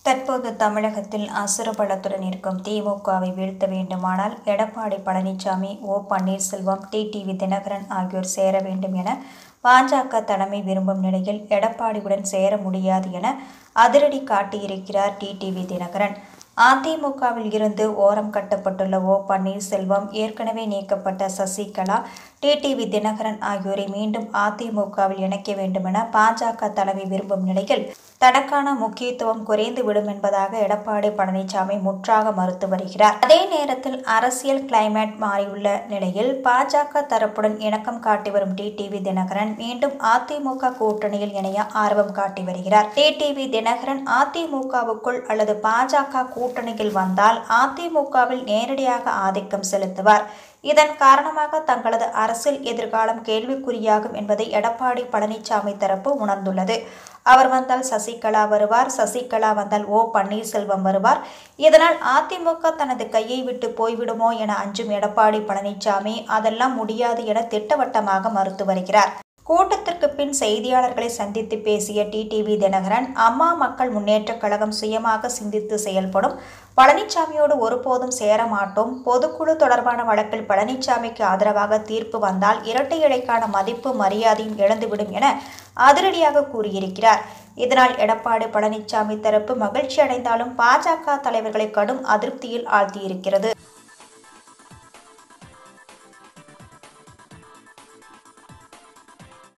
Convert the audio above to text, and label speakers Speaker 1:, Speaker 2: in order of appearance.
Speaker 1: தற்போது தமிழகத்தில் அசுர பலத்துடன் இருக்கும் திமுகவை வீழ்த்த வேண்டுமானால் எடப்பாடி பழனிசாமி ஓ பன்னீர்செல்வம் டிடிவி தினகரன் ஆகியோர் சேர வேண்டும் என பாஜக தலைமை விரும்பும் நிலையில் எடப்பாடியுடன் சேர முடியாது என அதிரடி காட்டியிருக்கிறார் டிடிவி தினகரன் அதிமுகவில் இருந்து ஓரம் கட்டப்பட்டுள்ள ஓ பன்னீர்செல்வம் ஏற்கனவே நீக்கப்பட்ட சசிகலா டிடிவி தினகரன் ஆகியோரை மீண்டும் அதிமுகவில் இணைக்க வேண்டுமென பாஜக தலைமை விரும்பும் நிலையில் தனக்கான முக்கியத்துவம் குறைந்துவிடும் என்பதாக எடப்பாடி பழனிசாமி முற்றாக மறுத்து வருகிறார் அதே நேரத்தில் அரசியல் கிளைமேட் மாறியுள்ள நிலையில் பாஜக தரப்புடன் இணக்கம் காட்டி வரும் டிடிவி தினகரன் மீண்டும் அதிமுக கூட்டணியில் இணைய ஆர்வம் காட்டி வருகிறார் டிடிவி தினகரன் அதிமுகவுக்குள் அல்லது பாஜக கூட்டணியில் வந்தால் அதிமுகவில் நேரடியாக ஆதிக்கம் செலுத்துவார் இதன் காரணமாக தங்களது அரசியல் எதிர்காலம் கேள்விக்குறியாகும் என்பதை எடப்பாடி பழனிசாமி தரப்பு உணர்ந்துள்ளது அவர் வந்தால் சசிகலா வருவார் சசிகலா வந்தால் ஓ பன்னீர்செல்வம் வருவார் இதனால் அதிமுக தனது கையை விட்டு போய்விடுமோ என அஞ்சும் எடப்பாடி பழனிசாமி அதெல்லாம் முடியாது என திட்டவட்டமாக மறுத்து வருகிறார் கூட்டத்திற்கு பின் செய்தியாளர்களை சந்தித்து பேசிய டிடிவி தினகரன் அம்மா மக்கள் முன்னேற்றக் கழகம் சுயமாக சிந்தித்து செயல்படும் பழனிசாமியோடு ஒருபோதும் சேர மாட்டோம் பொதுக்குழு தொடர்பான வழக்கில் பழனிசாமிக்கு ஆதரவாக தீர்ப்பு வந்தால் இரட்டை இலைக்கான மதிப்பு மரியாதையும் இழந்துவிடும் என அதிரடியாக கூறியிருக்கிறார் இதனால் எடப்பாடி பழனிசாமி தரப்பு மகிழ்ச்சி அடைந்தாலும் பாஜக தலைவர்களை கடும் அதிருப்தியில் ஆழ்த்தியிருக்கிறது